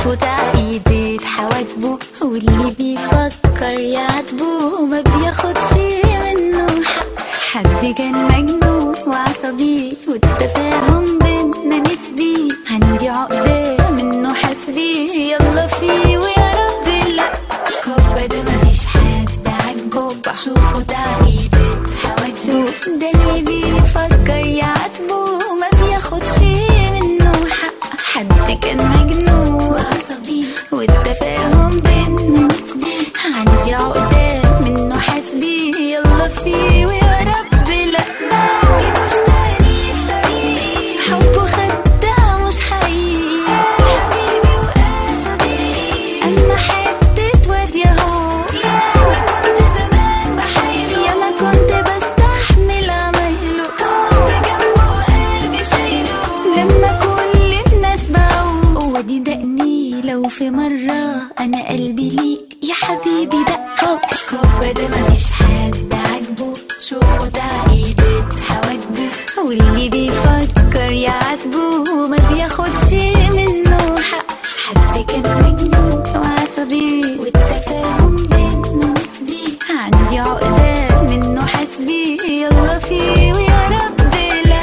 شوفوا تعقيدة حواجبه واللي بيفكر يعاتبه ما بياخدش منه حق حد كان مجنون وعصبي والتفاهم بينا نسبي عندي عقدة منه حسبي يلا فيه ويا رب لا كوبا ده مفيش حد عاجبه بشوفه تعقيدة حواجبه ده اللي بيفكر يعاتبه ما بياخدش منه حق حد كان مجنون وعصبي والتفاهم بينا نسبي عندي عقدة منه حسبي يلا فيه ويا رب لا باقي مش تاني في طريقي حبه خداع مش حقيقي حبيبي وقصدي اما حتة واد ياهو يا ما كنت زمان بحايله يا ما كنت بستحمل عمايله كنت جنبه وقلبي شايله لما كل الناس باعوا ودي دقني لو في مرة أنا قلبي ليك يا حبيبي دق كوب كوب ده مفيش حد عاجبه شوفوا تعقيدة حواجبه واللي بيفكر يعاتبه ما بياخدش منه حق حد كان مجنون وعصبي والتفاهم بينا نسبي عندي عقدة منه حسبي يلا فيه ويا رب لا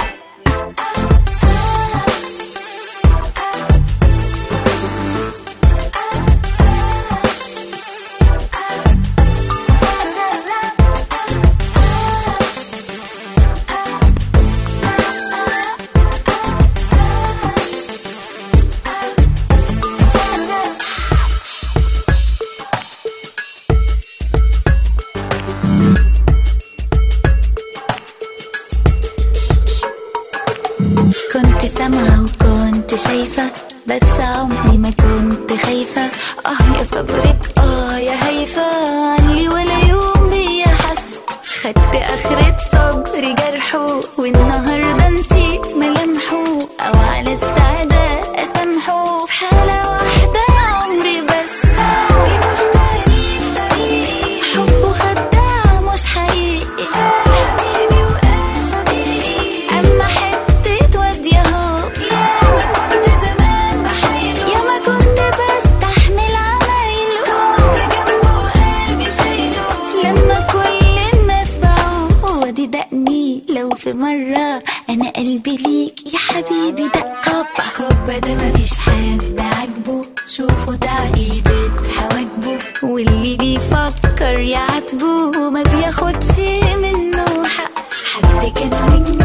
كنت سامعة وكنت شايفة بس عمري ما كنت خايفة اه يا صبرك اه يا هيفا علي ولا يوم بيا حس خدت اخرة صبري جرحه والنهاردة نسيت ملامحه او على استعداد اسامحه في حالة واحدة يا عمري بس عمري مش تاني في طريقي حبه خداع مش حقيقي حبيبي وقصدي اما حتة واد ياهو يا ما كنت زمان بحايله يا ما كنت بستحمل عمايله كنت جنبه وقلبي شايله لما كل الناس باعوا ودي دقني لو في مرة أنا قلبي ليك يا حبيبي دق كوبا كوبا ده مفيش حد عاجبه شوفوا تعقيدة حواجبه واللي بيفكر يعاتبه ما بياخدش منه حق حد كان مجنون